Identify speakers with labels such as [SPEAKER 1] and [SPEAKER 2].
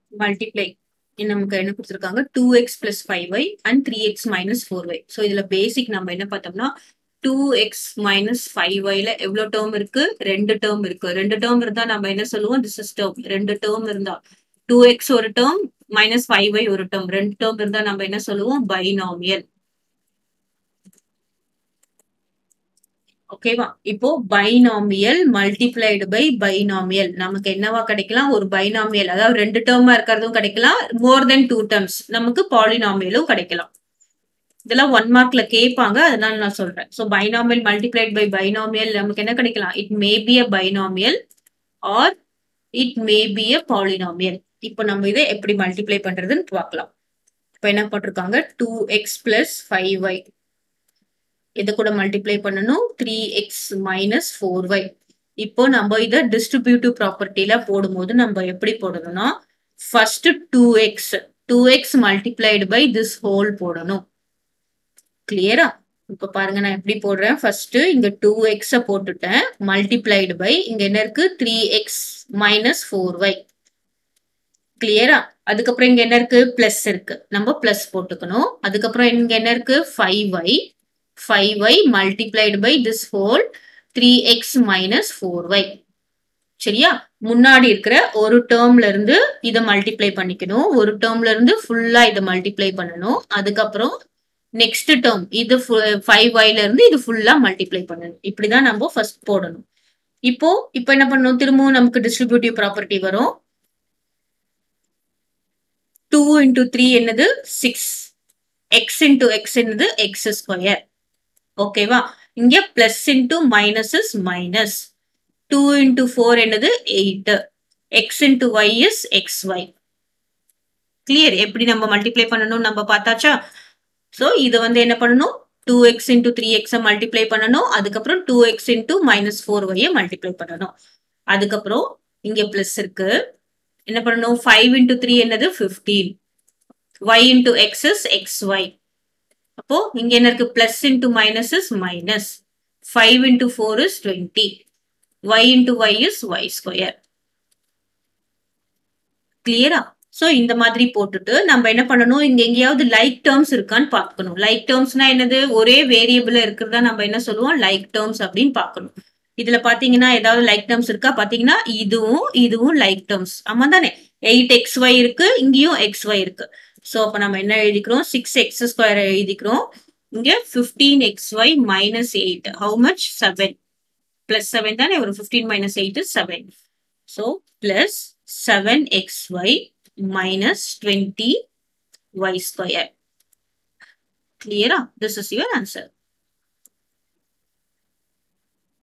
[SPEAKER 1] Multiply நமக்கு என்ன கொடுத்துருக்காங்க two x plus five y and three x minus four y so இதுல basic நம்ம என்ன பார்த்தோம்னா டூ எக்ஸ் மைனஸ் ஃபைவ் ஒய்ல எவ்வளோ டேர்ம் இருக்கு ரெண்டு டேர்ம் இருக்கு ரெண்டு டேர்ம் இருந்தா நம்ம என்ன சொல்லுவோம் திஸ் இஸ் டேர்ம் ரெண்டு டேர்ம் இருந்தா டூ எக்ஸ் ஒரு டேர்ம் மைனஸ் ஃபைவ் ஒய் ஒரு டேர்ம் ரெண்டு டேர்ம் இருந்தா நம்ம என்ன சொல்லுவோம் பைனாமியல் ஓகேவா இப்போ பைனாமியல் மல்டிப்ளைடு பை பைனாமியல் நமக்கு என்னவா கிடைக்கலாம் ஒரு பைனாமியல் அதாவது ரெண்டு டேர்மா இருக்கிறதும் கிடைக்கலாம் மோர் தென் டூ டேர்ம்ஸ் நமக்கு பாலினாமியலும் கிடைக்கலாம் இதெல்லாம் ஒன் மார்க்ல கேட்பாங்க அதனால நான் சொல்றேன் so binomial multiplied by binomial நமக்கு என்ன கிடைக்கலாம் it may be a binomial or it may be a polynomial இப்போ நம்ம இதை எப்படி மல்டிப்ளை பண்றதுன்னு பார்க்கலாம் இப்போ என்ன போட்டிருக்காங்க two x plus five y இதை கூட மல்டிப்ளை பண்ணணும் three x minus four y இப்போ நம்ம இதை டிஸ்ட்ரிபியூட்டிவ் ப்ராப்பர்ட்டில போடும்போது நம்ம எப்படி போடணும்னா first two x two x multiplied by this whole போடணும் கிளியரா இப்ப பாருங்க நான் எப்படி போடுறேன் ஃபர்ஸ்ட் இங்க டூ எக்ஸ போட்டுட்டேன் மல்டிப்ளைடு பை இங்க என்ன இருக்கு three x minus four y கிளியரா அதுக்கப்புறம் இங்க என்ன இருக்கு பிளஸ் இருக்கு நம்ம பிளஸ் போட்டுக்கணும் அதுக்கப்புறம் இங்க என்ன இருக்கு five y five y multiplied by this whole three x minus four y சரியா முன்னாடி இருக்கிற ஒரு டேர்ம்ல இருந்து இதை மல்டிப்ளை பண்ணிக்கணும் ஒரு டேர்ம்ல இருந்து ஃபுல்லா இதை மல்டிப்ளை பண்ணணும் அதுக்கப்புறம் நெக்ஸ்ட் டேர்ம் இது ஃபைவ் ஒய்ல இருந்து இது ஃபுல்லா மல்டிப்ளை பண்ணணும் இப்படிதான் நம்ம ஃபர்ஸ்ட் போடணும் இப்போ இப்போ என்ன பண்ணணும் திரும்பவும் நமக்கு டிஸ்ட்ரிபியூட்டிவ் ப்ராப்பர்ட்டி வரும் டூ இன்டூ த்ரீ என்னது சிக்ஸ் எக்ஸ் இன்டூ எக்ஸ் என்னது எக்ஸ் ஸ்கொயர் ஓகேவா இங்க plus into minus is minus two into four என்னது eight x into y is x y clear எப்படி நம்ம மல்டிப்ளை பண்ணணும் நம்ம பார்த்தாச்சா ஸோ இது வந்து என்ன பண்ணணும் டூ எக்ஸ் இன்டூ த்ரீ எக்ஸை மல்டிப்ளை பண்ணணும் அதுக்கப்புறம் two x into minus four ஒய்யை மல்டிப்ளை பண்ணணும் அதுக்கப்புறம் இங்க பிளஸ் இருக்கு என்ன பண்ணணும் ஃபைவ் இன்டூ த்ரீ என்னது fifteen y into x is x y அப்போ இங்க என்ன இருக்கு plus into minus is minus five into four is twenty y into y is y square கிளியரா ஸோ இந்த மாதிரி போட்டுட்டு நம்ம என்ன பண்ணணும் இங்க எங்கேயாவது லைக் டேர்ம்ஸ் இருக்கான்னு பார்க்கணும் லைக் டேர்ம்ஸ்னா என்னது ஒரே வேரியபிள் இருக்கிறதா நம்ம என்ன சொல்லுவோம் லைக் டேர்ம்ஸ் அப்படின்னு பார்க்கணும் இதுல பாத்தீங்கன்னா ஏதாவது லைக் டேர்ம்ஸ் இருக்கா பாத்தீங்கன்னா இதுவும் இதுவும் லைக் டேர்ம்ஸ் ஆமா தானே எயிட் எக்ஸ் ஒய் இருக்கு இங்கேயும் எக்ஸ் ஒய் இருக்கு ஸோ அப்போ நம்ம என்ன எழுதிக்கிறோம் சிக்ஸ் எக்ஸ் ஸ்கொயர் எழுதிக்கிறோம் இங்க fifteen x y minus eight how much seven plus seven தானே ஒரு fifteen minus eight seven so plus seven x y minus 20 y square. Clear? This is your answer.